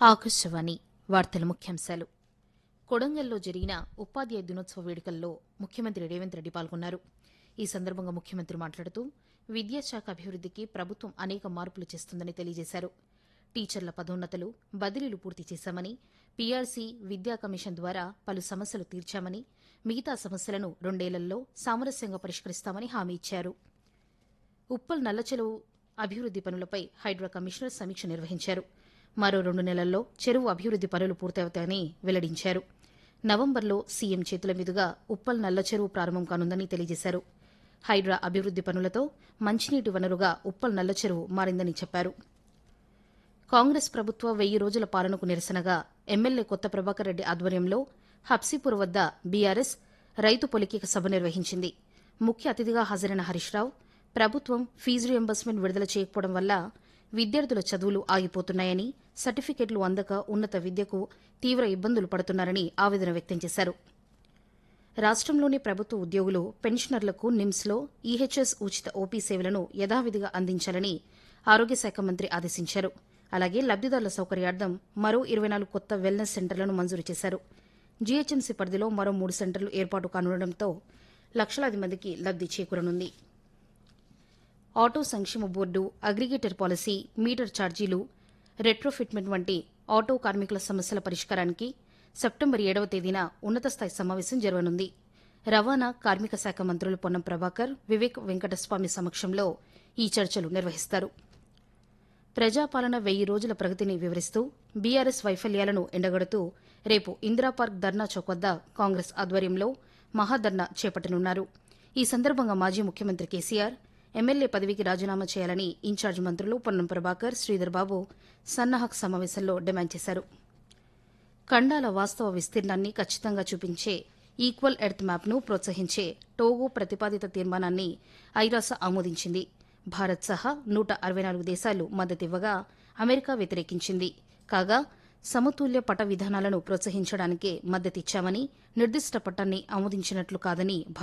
ఆకాశవాణి వార్తల ముఖ్యాంశాలు కొడంగల్లో జరిగిన ఉపాధ్యాయ దినోత్సవ వేడుకల్లో ముఖ్యమంత్రి రేవంత్ రెడ్డి పాల్గొన్నారు ఈ సందర్భంగా ముఖ్యమంత్రి మాట్లాడుతూ విద్యాశాఖ అభివృద్దికి ప్రభుత్వం అనేక మార్పులు చేస్తుందని తెలియజేశారు టీచర్ల పదోన్నతులు బదిలీలు పూర్తి చేశామని పీఆర్సీ విద్యా కమిషన్ ద్వారా పలు సమస్యలు తీర్చామని మిగతా సమస్యలను రెండేళ్లలో సామరస్యంగా పరిష్కరిస్తామని హామీ ఇచ్చారు ఉప్పల్ నల్లచెరువు అభివృద్ది పనులపై హైడ్రా కమిషనర్ సమీక్ష నిర్వహించారు మరో రెండు నెలల్లో చెరువు అభివృద్ది పనులు పూర్తవుతాయని వెల్లడించారు నవంబర్లో సీఎం చేతుల మీదుగా ఉప్పల్ నల్ల చెరువు ప్రారంభం కానుందని తెలియజేశారు హైడ్రా అభివృద్ది పనులతో మంచినీటి వనరుగా ఉప్పల్ నల్ల చెరువు మారిందని చెప్పారు కాంగ్రెస్ ప్రభుత్వ వెయ్యి రోజుల పాలనకు నిరసనగా ఎమ్మెల్యే కొత్త ప్రభాకర్ రెడ్డి ఆధ్వర్యంలో హబ్సీపూర్ వద్ద బీఆర్ఎస్ రైతు పొలికేక సభ నిర్వహించింది ముఖ్య అతిథిగా హాజరైన హరీష్ రావు ప్రభుత్వం ఫీజు రియంబర్స్మెంట్ విడుదల చేయకపోవడం వల్ల విద్యార్థుల చదువులు ఆగిపోతున్నాయని సర్టిఫికెట్లు అందక ఉన్నత విద్యకు తీవ్ర ఇబ్బందులు పడుతున్నారని ఆవేదన వ్యక్తం చేశారు రాష్టంలోని ప్రభుత్వ ఉద్యోగులు పెన్షనర్లకు నిమ్స్లో ఈహెచ్ఎస్ ఉచిత ఓపీ సేవలను యథావిధిగా అందించాలని ఆరోగ్య శాఖ మంత్రి ఆదేశించారు అలాగే లబ్దిదారుల సౌకర్యార్థం మరో ఇరవై నాలుగు కొత్త వెల్నెస్ సెంటర్లను మంజూరు చేశారు జీహెచ్ఎంసీ పరిధిలో మరో మూడు సెంటర్లు ఏర్పాటు కానుండటంతో లక్షలాది మందికి లబ్ది చేకూరనుంది ఆటో సంక్షేమ బోర్డు అగ్రిగేటర్ పాలసీ మీటర్ ఛార్జీలు రెట్రోఫిట్మెంట్ వంటి ఆటో కార్మికుల సమస్యల పరిష్కారానికి సెప్టెంబర్ ఏడవ తేదీన ఉన్నతస్థాయి సమావేశం జరగనుంది రవాణా కార్మిక శాఖ మంత్రులు పొన్నం ప్రభాకర్ వివేక్ వెంకటస్వామి సమక్షంలో ఈ చర్చలు నిర్వహిస్తారు ప్రజాపాలన వెయ్యి రోజుల ప్రగతిని వివరిస్తూ బీఆర్ఎస్ వైఫల్యాలను ఎండగడుతూ రేపు ఇందిరాపార్క్ ధర్నా చౌక్ వద్ద కాంగ్రెస్ ఆధ్వర్యంలో మహాధర్నా చేపట్టనున్నారు ఈ సందర్భంగా మాజీ ముఖ్యమంత్రి కేసీఆర్ ఎమ్మెల్యే పదవికి రాజీనామా చేయాలని ఇన్ఛార్జ్ మంత్రులు పొన్నం ప్రభాకర్ శ్రీధర్ బాబు సన్నాహక్ సమావేశంలో డిమాండ్ చేశారు ఖండాల వాస్తవ విస్తీర్ణాన్ని ఖచ్చితంగా చూపించే ఈక్వల్ ఎర్త్ మ్యాప్ను ప్రోత్సహించే టోగో ప్రతిపాదిత తీర్మానాన్ని ఐరాస ఆమోదించింది భారత్ సహా నూట అరవై నాలుగు దేశాలు మద్దతివ్వగా అమెరికా వ్యతిరేకించింది కాగా సమతుల్య పట విధానాలను ప్రోత్సహించడానికే మద్దతిచ్చామని నిర్దిష్ట పట్టాన్ని ఆమోదించినట్లు కాదని